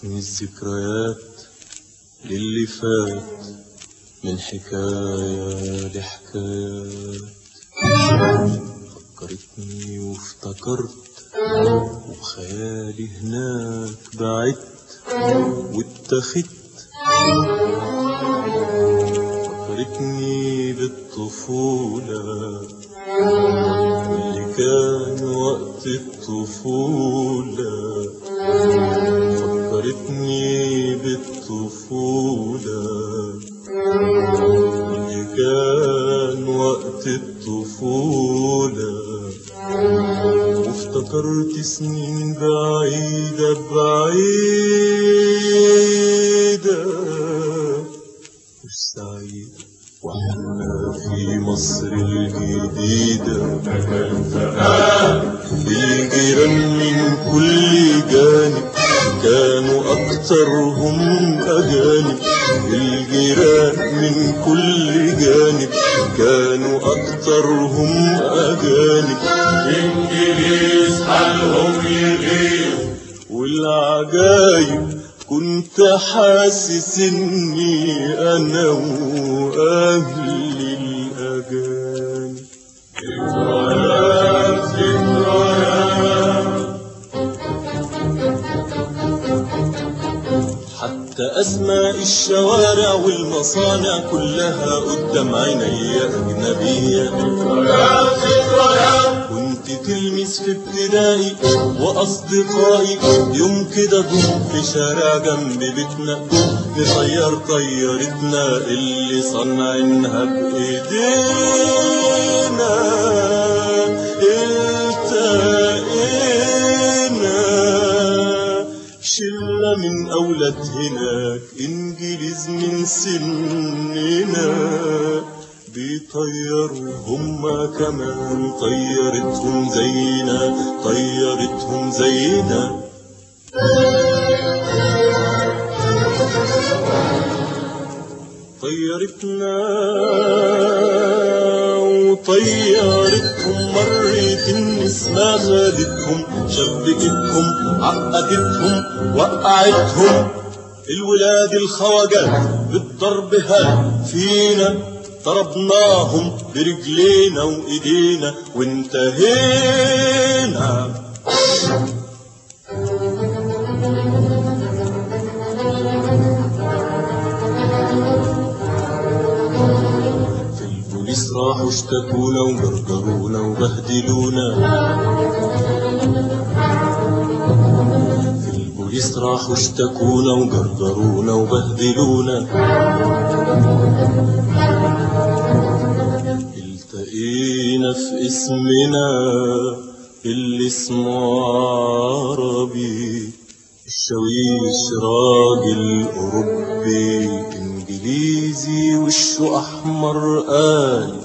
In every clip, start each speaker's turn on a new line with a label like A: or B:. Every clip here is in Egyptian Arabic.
A: فكرتني الذكريات للي فات من حكاية لحكايات فكرتني وافتكرت وخيالي هناك بعدت واتخذت فكرتني بالطفولة اللي كان وقت الطفولة فكرتني بالطفولة اللي كان وقت الطفولة وافتكرت سنين بعيدة بعيدة والسعيدة واحنا في مصر الجديدة الجيران من كل جانب كانوا أكترهم أجانب الجيران من كل جانب كانوا أكترهم أجانب
B: إنجليز حالهم يغيظ
A: والعجايب كنت حاسس اني انا واهلي الاجانب
B: ذكريات ذكريات
A: حتى اسماء الشوارع والمصانع كلها قدام عيني اجنبيه
B: ذكريات ذكريات
A: كنت تلمس في ابتدائي واصدقائي يوم كده ضم في شارع جنب بيتنا نطير طيارتنا اللي صنعناها بايدينا التقينا شلة من أولاد هناك إنجليز من سننا بيطيروا هما كمان طيرتهم زينا طيرتهم زينا طيرتنا وطيرتهم مرت النسمة خدتهم شبكتهم عقدتهم وقعتهم الولاد الخواجات بالضرب هاد فينا ضربناهم برجلينا وايدينا وانتهينا في البوليس راحوا اشتكونا وجرجرونا وبهدلونا في البوليس راحوا اشتكونا وجرجرونا وبهدلونا التقينا في اسمنا اللي اسمه عربي الشويش راجل أوروبي إنجليزي وشه أحمر قال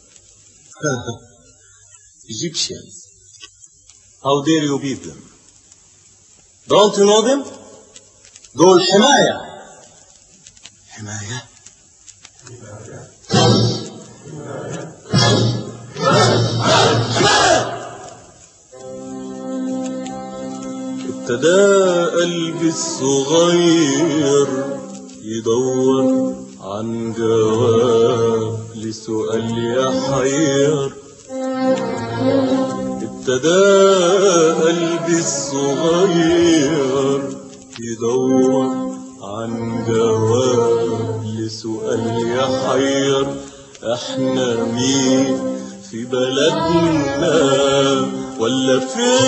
A: Egyptians How dare you beat them Don't you know them دول حماية حماية ابتدى قلبي الصغير يدور عن جواب لسؤال يحير ابتدى قلبي الصغير يدور عن جواب لسؤال يحير احنا مين في بلدنا ولا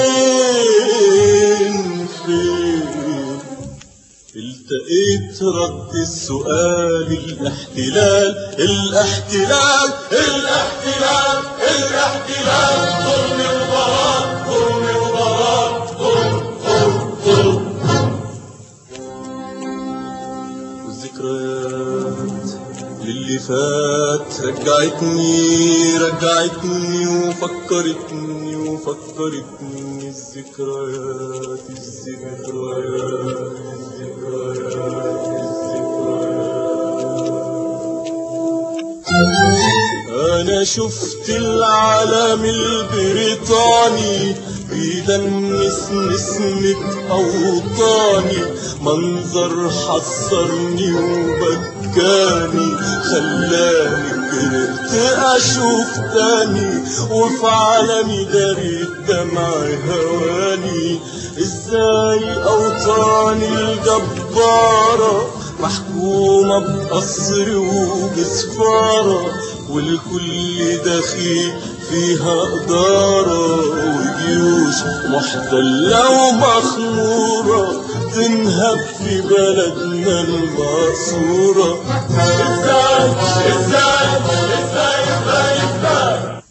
A: فين فين التقيت رد السؤال الاحتلال الاحتلال
B: الاحتلال الاحتلال ظلم وضرار ظلم وضرار ظلم ظلم ظلم
A: والذكريات للي فات رجعتني رجعتني وفكرتني وفكرتني الذكريات الذكريات الذكريات الذكريات أنا شفت العالم البريطاني بيدنس نسمة أوطاني منظر حصرني وبكاني خلاني كرهت أشوف تاني وفي عالمي داري دمع هواني ازاي أوطاني الجبارة محكومة بقصر وبسفارة والكل دخيل فيها إدارة وجيوش محتلة ومخمورة تنهب في بلدنا المقصورة
B: ازاي ازاي ازاي ازاي ازاي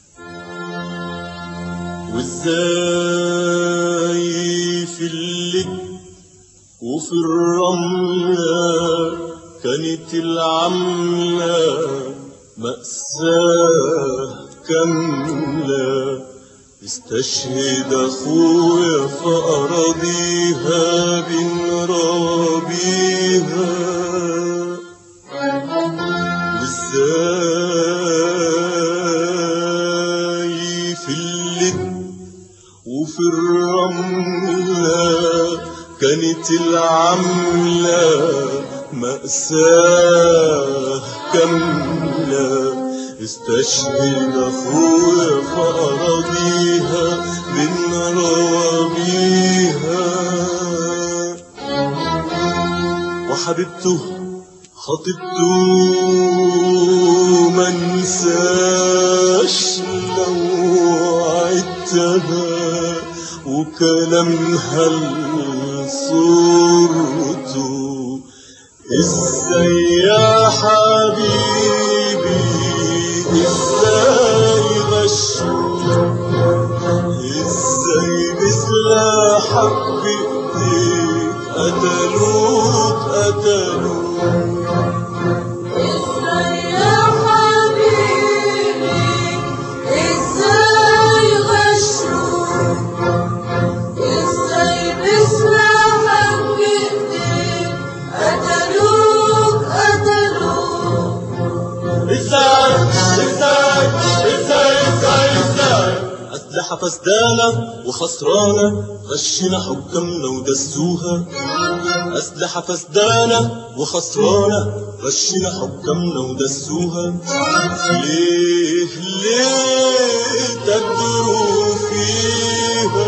A: وازاي في اللج وفي الرملة كانت العملة مأساة كاملة استشهد اخويا في اراضيها بنرابيها وازاي في اللد وفي الرملة كانت العملة مأساة كاملة استشهد اخويا في اراضيها بنرابيها وحبيبته خطيبته منساش لو عدتها وكلامها لصورته ازاي يا حبيبي ازاي غشوك ازاي بسلاحك بايديك قتلوك قتلوك
C: ازاي يا حبيبي ازاي غشوك ازاي بسلاحك بايديك قتلوك قتلوك
B: ازاي ازاي ازاي ازاي ازاي
A: أسلحة فسدانة وخسرانة غشنا حكامنا ودسوها أسلحة فسدانة وخسرانة غشنا حكامنا ودسوها ليه ليه تجروا فيها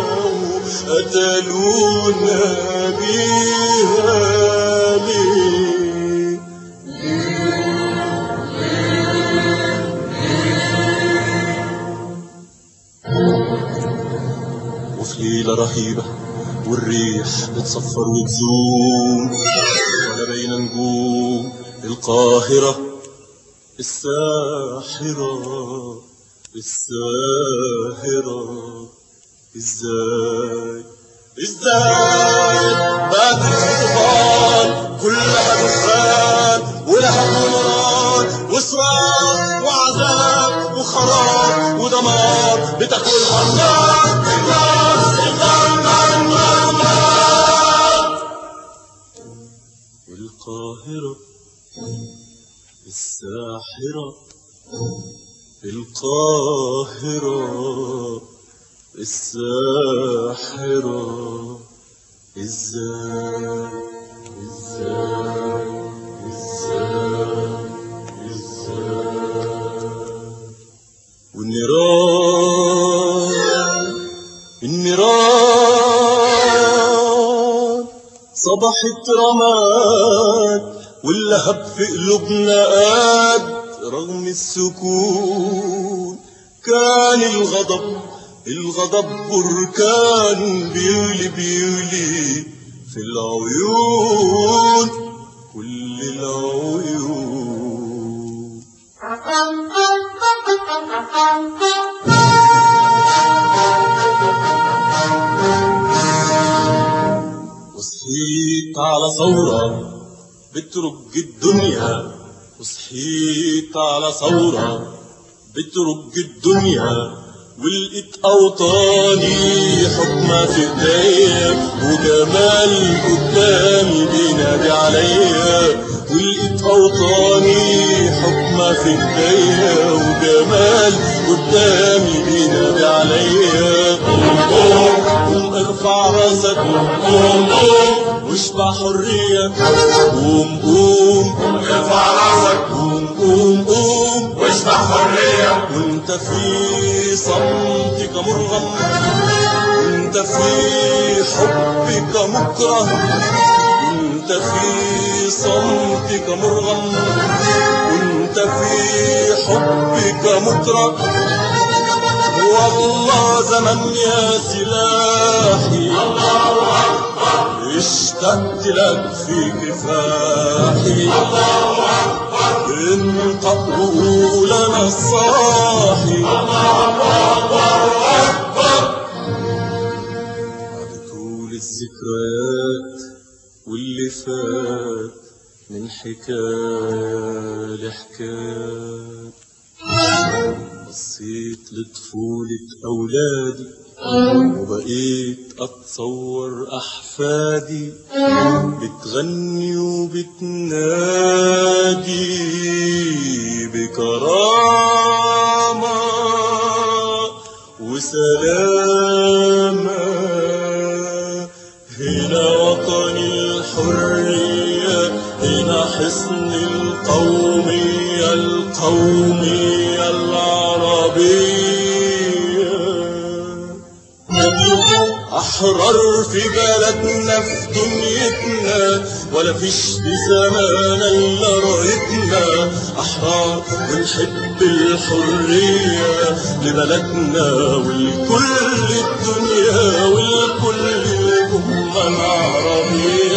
A: وقتلونا بيها ليه وفي ليلة رهيبة والريح بتصفر وتزوم ولا بين نجوم القاهرة الساحرة الساهرة ازاي ازاي بعد الطوفان كلها دخان ولها نار وصراخ وعذاب وخراب ودمار بتاكلها النار النار النار النار النار النار القاهرة الساحرة القاهرة الساحرة ازاي ازاي ازاي ازاي والنيران النيران صبحت رماد واللهب في قلوبنا قاد رغم السكون كان الغضب الغضب بركان بيولي بيولي في العيون كل العيون وصحيت على ثورة بترج الدنيا وصحيت على ثورة بترج الدنيا ولقيت أوطاني حكمة في ايديا وجمال قدامي بينادي عليا ولقيت أوطاني حكمة في ايديا وجمال قدامي بينادي عليا ارفع راسك قوم قوم قوم واشبع حرية قوم قوم
B: ارفع راسك
A: قوم قوم قوم
B: واشبع حرية
A: وانت في صمتك مرغم وانت في حبك مكره وانت في صمتك مرغم وانت في حبك مكره والله زمن يا سلاحي الله أكبر اشتقت لك في كفاحي الله أكبر انطق وقول انا الصاحي بعد طول الذكريات واللي فات من حكاية لحكاية بصيت لطفولة أولادي وبقيت أتصور أحفادي بتغني وبتنادي بكرامة وسلامة هنا وطن الحرية هنا حصن القومية القومية العربية أحرار في بلدنا في دنيتنا ولا فيش في زمان إلا رايتنا أحرار ونحب الحرية لبلدنا ولكل الدنيا ولكل الأمة العربية